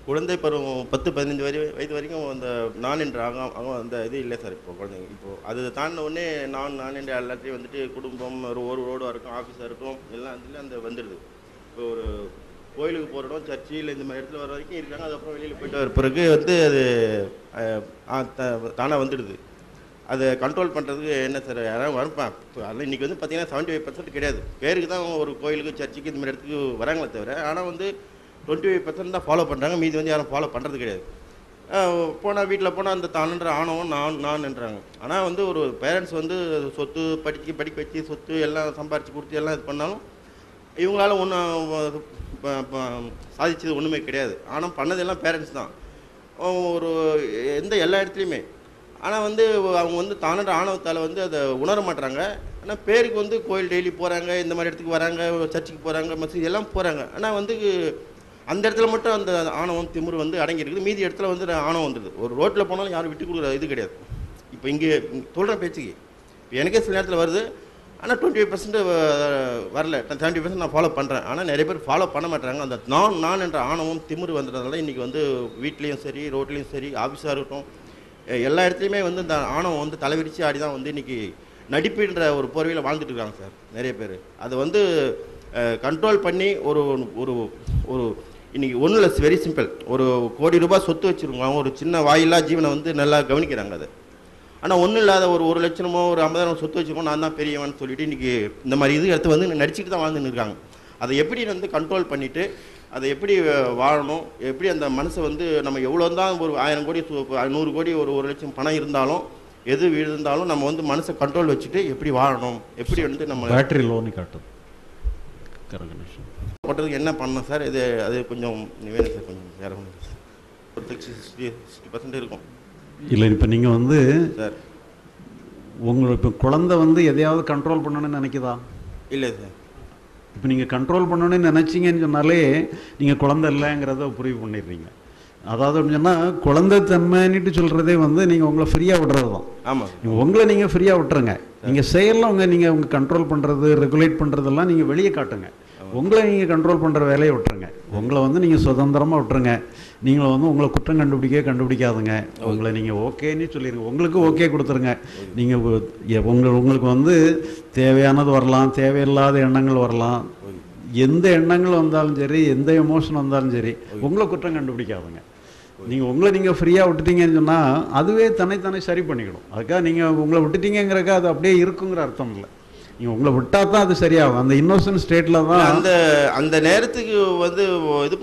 குழந்தை பருவம் பத்து பதினஞ்சு வரை வயது வரைக்கும் அந்த நான் என்ற அகம் அகம் அந்த இது இல்லை சார் இப்போ குழந்தைங்க இப்போ அது தாண்டின உடனே நான் நான் என்ற எல்லாத்தையும் வந்துட்டு குடும்பம் ஒரு ஒரு ரோடாக இருக்கும் ஆஃபீஸாக இருக்கும் எல்லாம் அதில் அந்த வந்துடுது இப்போ ஒரு கோயிலுக்கு போகிற இடம் சர்ச்சு இல்லை இந்த மாதிரி இடத்துல வர வரைக்கும் இருக்காங்க அதுக்கப்புறம் வெளியில் போயிட்டு வர பிறகு வந்து அது தானாக வந்துடுது அதை கண்ட்ரோல் பண்ணுறதுக்கு என்ன சார் யாராவது வரப்பான் அதில் இன்றைக்கி வந்து பார்த்தீங்கன்னா செவன்ட்டி ஃபைவ் பர்சன்ட் கிடையாது பேருக்கு தான் ஒரு கோயிலுக்கு சர்ச்சுக்கு இந்த மாதிரி இடத்துக்கு வராங்களே தவிர ஆனால் வந்து டுவெண்ட்டி ஃபைவ் பர்சன்ட் தான் ஃபாலோ பண்ணுறாங்க மீதி வந்து யாரும் ஃபாலோ பண்ணுறது கிடையாது போனால் வீட்டில் போனால் அந்த தானுன்ற ஆணவம் நான் நான்ன்றாங்க ஆனால் வந்து ஒரு பேரண்ட்ஸ் வந்து சொத்து படிக்க படிக்க வச்சு சொத்து எல்லாம் சம்பாரித்து கொடுத்து எல்லாம் இது பண்ணாலும் இவங்களால ஒன்றும் சாதிச்சது ஒன்றுமே கிடையாது ஆனால் பண்ணதெல்லாம் பேரண்ட்ஸ் தான் ஒரு எந்த எல்லா இடத்துலையுமே ஆனால் வந்து அவங்க வந்து தானன்ற ஆணவத்தால் வந்து அதை உணர மாட்டாங்க ஆனால் பேருக்கு வந்து கோயில் டெய்லி போகிறாங்க இந்த மாதிரி இடத்துக்கு வராங்க சர்ச்சுக்கு போகிறாங்க மசூதி எல்லாம் போகிறாங்க ஆனால் வந்து அந்த இடத்துல மட்டும் அந்த ஆணவம் திமிரு வந்து அடங்கி இருக்குது மீதி இடத்துல வந்து ஆணவம் வந்துடுது ஒரு ரோட்டில் போனாலும் யாரும் விட்டு கொடுக்குற இது கிடையாது இப்போ இங்கே சொல்கிற பேச்சுக்கு இப்போ எனக்கே சில நேரத்தில் வருது ஆனால் டுவெண்ட்டி ஃபைவ் பர்சன்ட் வரல செவன்ட்டி பர்சன்ட் நான் ஃபாலோ பண்ணுறேன் ஆனால் நிறைய பேர் ஃபாலோ பண்ண மாட்டாங்க அந்த நான் நான் என்ற ஆணவம் திமிரு வந்ததுனால இன்றைக்கி வந்து வீட்லேயும் சரி ரோட்லேயும் சரி ஆஃபீஸாக இருக்கட்டும் எல்லா இடத்துலையுமே வந்து இந்த ஆணவம் வந்து தலைவிரிச்சு ஆடி தான் வந்து இன்றைக்கி நடிப்புன்ற ஒரு போர்வையில் வாழ்ந்துட்டு இருக்காங்க சார் நிறைய பேர் அதை வந்து கண்ட்ரோல் பண்ணி ஒரு ஒரு ஒரு இன்றைக்கி ஒன்றும் இல்லை வெரி சிம்பிள் ஒரு கோடி ரூபாய் சொத்து வச்சுருக்கோம் ஒரு சின்ன வாயில்லா ஜீவனை வந்து நல்லா கவனிக்கிறாங்க அதை ஆனால் ஒன்றும் இல்லாத ஒரு ஒரு லட்சமோ ஒரு ஐம்பதாயிரம் சொத்து வச்சுக்கோ நான் தான் பெரியவன் சொல்லிட்டு இன்றைக்கி இந்த மாதிரி இது எடுத்து வந்து நடிச்சுட்டு தான் வாழ்ந்துன்னு இருக்காங்க அதை எப்படி வந்து கண்ட்ரோல் பண்ணிவிட்டு அதை எப்படி வாழணும் எப்படி அந்த மனசை வந்து நம்ம எவ்வளோ தான் ஒரு ஆயிரம் கோடி நூறு கோடி ஒரு ஒரு லட்சம் பணம் இருந்தாலும் எது இருந்தாலும் நம்ம வந்து மனசை கண்ட்ரோல் வச்சுட்டு எப்படி வாழணும் எப்படி வந்து நம்ம பேட்டரி லோனு காட்டுது கரகணேஷன் போட்டதுக்கு என்ன பண்ணணும் சார் இது அது கொஞ்சம் வேணும் சார் கொஞ்சம் வேறு ஒன்று ஒரு சிக்ஸ்டி சிக்ஸ்டி சிக்ஸ்டி பர்சன்ட் இருக்கும் இல்லை இப்போ நீங்கள் வந்து சார் உங்களை இப்போ குழந்தை வந்து எதையாவது கண்ட்ரோல் பண்ணணும்னு நினைக்குதா இல்லை சார் இப்போ நீங்கள் கண்ட்ரோல் பண்ணணும்னு நினச்சிங்கன்னு சொன்னாலே நீங்கள் குழந்தை இல்லைங்கிறத புரிவு பண்ணிடுறீங்க அதாவது அப்படின்னு சொன்னால் குழந்தை தன்மைன்னுட்டு சொல்கிறதே வந்து நீங்கள் உங்களை ஃப்ரீயாக விடுறது தான் ஆமாம் சார் நீங்க உங்களை நீங்கள் ஃப்ரீயாக விட்டுருங்க நீங்கள் செயலில் உங்கள் நீங்கள் உங்கள் கண்ட்ரோல் பண்ணுறது ரெகுலேட் பண்ணுறதெல்லாம் நீங்கள் வெளியே காட்டுங்க உங்களை நீங்கள் கண்ட்ரோல் பண்ணுற வேலையை விட்டுருங்க உங்களை வந்து நீங்கள் சுதந்திரமாக விட்டுருங்க நீங்கள் வந்து உங்களை குற்றம் கண்டுபிடிக்க கண்டுபிடிக்காதுங்க உங்களை நீங்கள் ஓகேன்னு சொல்லிடுங்க உங்களுக்கு ஓகே கொடுத்துருங்க நீங்கள் உங்கள் உங்களுக்கு வந்து தேவையானது வரலாம் தேவையில்லாத எண்ணங்கள் வரலாம் எந்த எண்ணங்கள் வந்தாலும் சரி எந்த எமோஷன் வந்தாலும் சரி உங்களை குற்றம் கண்டுபிடிக்காதுங்க நீங்கள் உங்களை நீங்கள் ஃப்ரீயாக விட்டுட்டீங்கன்னு சொன்னால் அதுவே தன்னைத்தானே சரி பண்ணிக்கணும் அதுக்காக நீங்கள் உங்களை விட்டுட்டீங்கிறக்கா அது அப்படியே இருக்குங்கிற அர்த்தம் இல்லை நீங்கள் உங்களை விட்டால் தான் அது சரியாகும் அந்த இன்னோசன்ட் ஸ்டேட்டில் தான் அந்த அந்த நேரத்துக்கு வந்து இது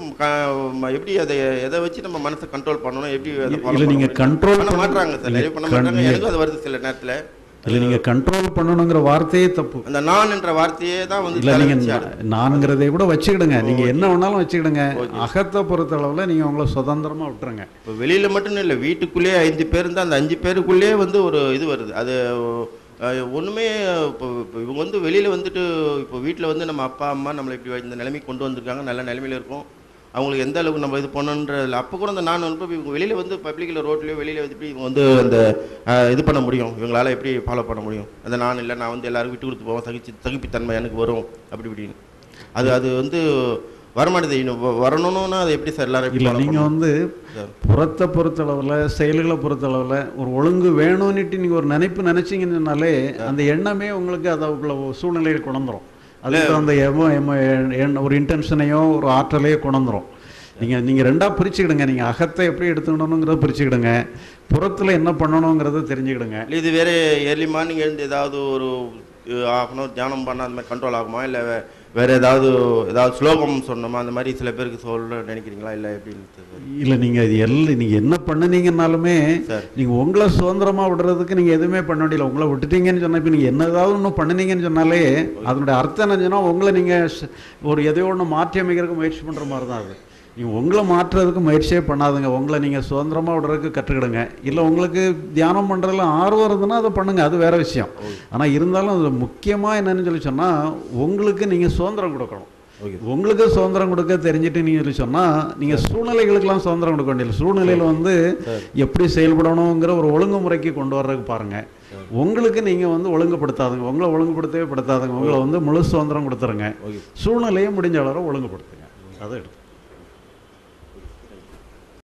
க- எப்படி அதை எதை வச்சு நம்ம மனசை கண்ட்ரோல் பண்ணணும் எப்படி அதை follow இல்லை பண்ண நீங்கள் முடியும்? கண்ட்ரோல் பண்ண மாட்றாங்க சார் நிறைய பண்ண மாட்டாங்க எனக்கும் அது வருது சில நேரத்தில் இல்லை நீங்கள் கண்ட்ரோல் பண்ணணுங்கிற வார்த்தையே தப்பு அந்த நான் என்ற வார்த்தையே தான் வந்து இல்லை தலைவலிச்சு நீங்கள் ஆடுது. நான்கிறதை கூட வச்சுக்கிடுங்க நீங்கள் என்ன வேணாலும் வச்சுக்கிடுங்க அகத்தை பொறுத்த அளவில் நீங்கள் உங்களை சுதந்திரமாக விட்டுருங்க இப்போ வெளியில் மட்டும் இல்லை வீட்டுக்குள்ளேயே ஐந்து பேர் இருந்தால் அந்த அஞ்சு பேருக்குள்ளேயே வந்து ஒரு இது வருது அது அஹ், ஒண்ணுமே இப்போ இப்போ இவங்க வந்து வெளியில் வந்துட்டு இப்போ வீட்டில் வந்து நம்ம அப்பா அம்மா நம்மளை இப்படி இந்த நிலைமைக்கு கொண்டு வந்திருக்காங்க நல்ல நிலைமையில இருக்கோம் அவங்களுக்கு எந்த அளவுக்கு நம்ம இது பண்ணணுன்ற அப்போ கூட அந்த நான் வந்து இவங்க வெளியில் வந்து பப்ளிக்கில் ரோட்லேயோ வெளியில் வந்து எப்படி இவங்க வந்து அந்த அஹ், இது பண்ண முடியும் இவங்களால எப்படி ஃபாலோ பண்ண முடியும் அந்த நான் இல்லை நான் வந்து எல்லாரும் விட்டு கொடுத்து போவேன் சகிச்சு சகிப்புத்தன்மை எனக்கு வரும் அப்படி இப்படின்னு அது அது வந்து வரமாட்டேது இன்னும் வ- வரணும்னா அது எப்படி சார் எல்லாரும் எப்படி இல்லை follow நீங்கள் பண்ணணும்? வந்து சார். புறத்தை பொறுத்தளவில் செயல்களை பொறுத்தளவில் ஒரு ஒழுங்கு வேணும்னுட்டு நீங்கள் ஒரு நினைப்பு நினைச்சீங்கன்னு சொன்னாலே அந்த எண்ணமே உங்களுக்கு அதை உள்ள சூழ்நிலையில் கொண்டுரும் அதுக்கு அந்த எமோ எமோ எண்ண- ஒரு இன்டென்ஷனையோ ஒரு ஆற்றலையோ கொண்டுரும் நீங்கள் நீங்கள் ரெண்டாக பிரிச்சுக்கிடுங்க நீங்கள் அகத்தை எப்படி எடுத்துக்கணுங்கிறத பிரிச்சுக்கிடுங்க புறத்தில் என்ன பண்ணணுங்கிறத தெரிஞ்சுக்கிடுங்க இல்ல, இது வேற ஏர்லி மார்னிங் எழுந்து ஏதாவது ஒரு ஆஃப் அன் தியானம் பண்ணால் அந்த மாதிரி கண்ட்ரோல் ஆகுமா இல்லை வேற ஏதாவது ஏதாவது ஸ்லோகம் சொன்னோமா அந்த மாதிரி சில பேருக்கு சொல்ல நினைக்கிறீங்களா இல்லை எப்படின்னு இல்லை நீங்கள் இது எல்லாம் நீங்கள் என்ன பண்ணுனீங்கன்னாலுமே சார். நீங்கள் உங்களை சுதந்திரமாக விடுறதுக்கு நீங்கள் எதுவுமே பண்ண முடியல உங்களை விட்டுட்டீங்கன்னு சொன்னால் இப்போ நீங்கள் என்ன ஏதாவது ஒன்று பண்ணுனீங்கன்னு சொன்னாலே அதனுடைய அர்த்தம் என்னச்சுன்னா உங்களை நீங்கள் ஒரு எதையோ ஒன்று மாற்றி அமைக்கிறதுக்கு முயற்சி பண்ணுற மாதிரி தான் அது நீங்கள் உங்களை மாற்றுறதுக்கு முயற்சியே பண்ணாதுங்க உங்களை நீங்கள் சுதந்திரமாக விடுறதுக்கு கற்றுக்கிடுங்க இல்லை உங்களுக்கு தியானம் பண்ணுறதுல ஆர்வம் இருந்ததுன்னா அதை பண்ணுங்கள் அது வேற விஷயம் ஆனால் இருந்தாலும் அது முக்கியமாக என்னன்னு சொல்லி சொன்னால் உங்களுக்கு நீங்கள் சுதந்திரம் கொடுக்கணும் ஓகே உங்களுக்கு சுதந்திரம் கொடுக்க தெரிஞ்சுட்டு நீங்கள் சொல்லி சொன்னால் நீங்கள் சூழ்நிலைகளுக்கெல்லாம் சுதந்திரம் கொடுக்க வேண்டியது சூழ்நிலையில் வந்து எப்படி செயல்படணுங்கிற ஒரு ஒழுங்குமுறைக்கு கொண்டு வர்றதுக்கு பாருங்கள் உங்களுக்கு நீங்கள் வந்து ஒழுங்குபடுத்தாதுங்க உங்களை ஒழுங்குபடுத்தவே படுத்தாதுங்க உங்களை வந்து முழு சுதந்திரம் கொடுத்துருங்க ஓகே சூழ்நிலையை முடிஞ்ச அளவு ஒழுங்குபடுத்துங்க அதை எடுத்து